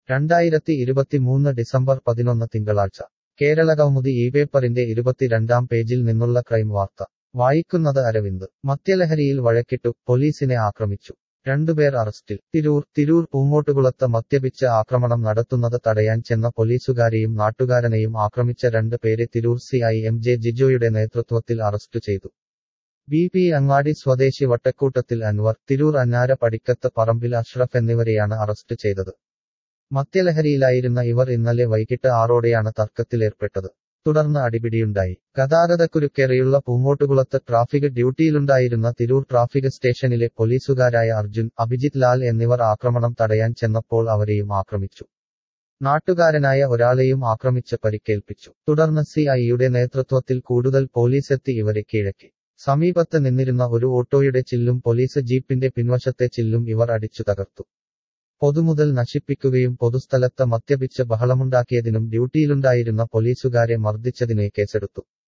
രണ്ടായിരത്തി ഇരുപത്തിമൂന്ന് ഡിസംബർ പതിനൊന്ന് തിങ്കളാഴ്ച കേരളകൗമുദി ഈ പേപ്പറിന്റെ ഇരുപത്തിരണ്ടാം പേജിൽ നിന്നുള്ള ക്രൈം വാർത്ത വായിക്കുന്നത് അരവിന്ദ് മദ്യലഹരിയിൽ വഴക്കിട്ടു പോലീസിനെ ആക്രമിച്ചു രണ്ടുപേർ അറസ്റ്റിൽ തിരൂർ തിരൂർ പൂങ്ങോട്ടുകുളത്ത് മദ്യപിച്ച് ആക്രമണം നടത്തുന്നത് തടയാൻ ചെന്ന പോലീസുകാരെയും നാട്ടുകാരനെയും ആക്രമിച്ച രണ്ട് പേരെ Tirur C I M J ജിജോയുടെ നേതൃത്വത്തിൽ അറസ്റ്റ് ചെയ്തു ബി പി അങ്ങാടി സ്വദേശി വട്ടക്കൂട്ടത്തിൽ അൻവർ തിരൂർ അന്നാര പടിക്കത്ത് പറമ്പിൽ അഷ്റഫ് എന്നിവരെയാണ് അറസ്റ്റ് ചെയ്തത് മദ്യലഹരിയിലായിരുന്ന ഇവർ ഇന്നലെ വൈകിട്ട് ആറോടെയാണ് തർക്കത്തിലേർപ്പെട്ടത് തുടർന്ന് അടിപിടിയുണ്ടായി ഗതാഗതക്കുരുക്കേറിയുള്ള പൂങ്ങോട്ടുകുളത്ത് ട്രാഫിക് ഡ്യൂട്ടിയിലുണ്ടായിരുന്ന തിരൂർ ട്രാഫിക് സ്റ്റേഷനിലെ പോലീസുകാരായ അർജുൻ അഭിജിത് ലാൽ എന്നിവർ ആക്രമണം തടയാൻ ചെന്നപ്പോൾ അവരെയും ആക്രമിച്ചു നാട്ടുകാരനായ ഒരാളെയും ആക്രമിച്ച് പരിക്കേൽപ്പിച്ചു തുടർന്ന് സി ഐയുടെ നേതൃത്വത്തിൽ കൂടുതൽ പോലീസെത്തി ഇവരെ കീഴക്കി സമീപത്ത് നിന്നിരുന്ന ഒരു ഓട്ടോയുടെ ചില്ലും പോലീസ് ജീപ്പിന്റെ പിൻവശത്തെ ചില്ലും ഇവർ അടിച്ചു തകർത്തു പൊതുമുതൽ നശിപ്പിക്കുകയും പൊതുസ്ഥലത്ത് മദ്യപിച്ച് ബഹളമുണ്ടാക്കിയതിനും ഡ്യൂട്ടിയിലുണ്ടായിരുന്ന പോലീസുകാരെ മർദ്ദിച്ചതിനെ കേസെടുത്തു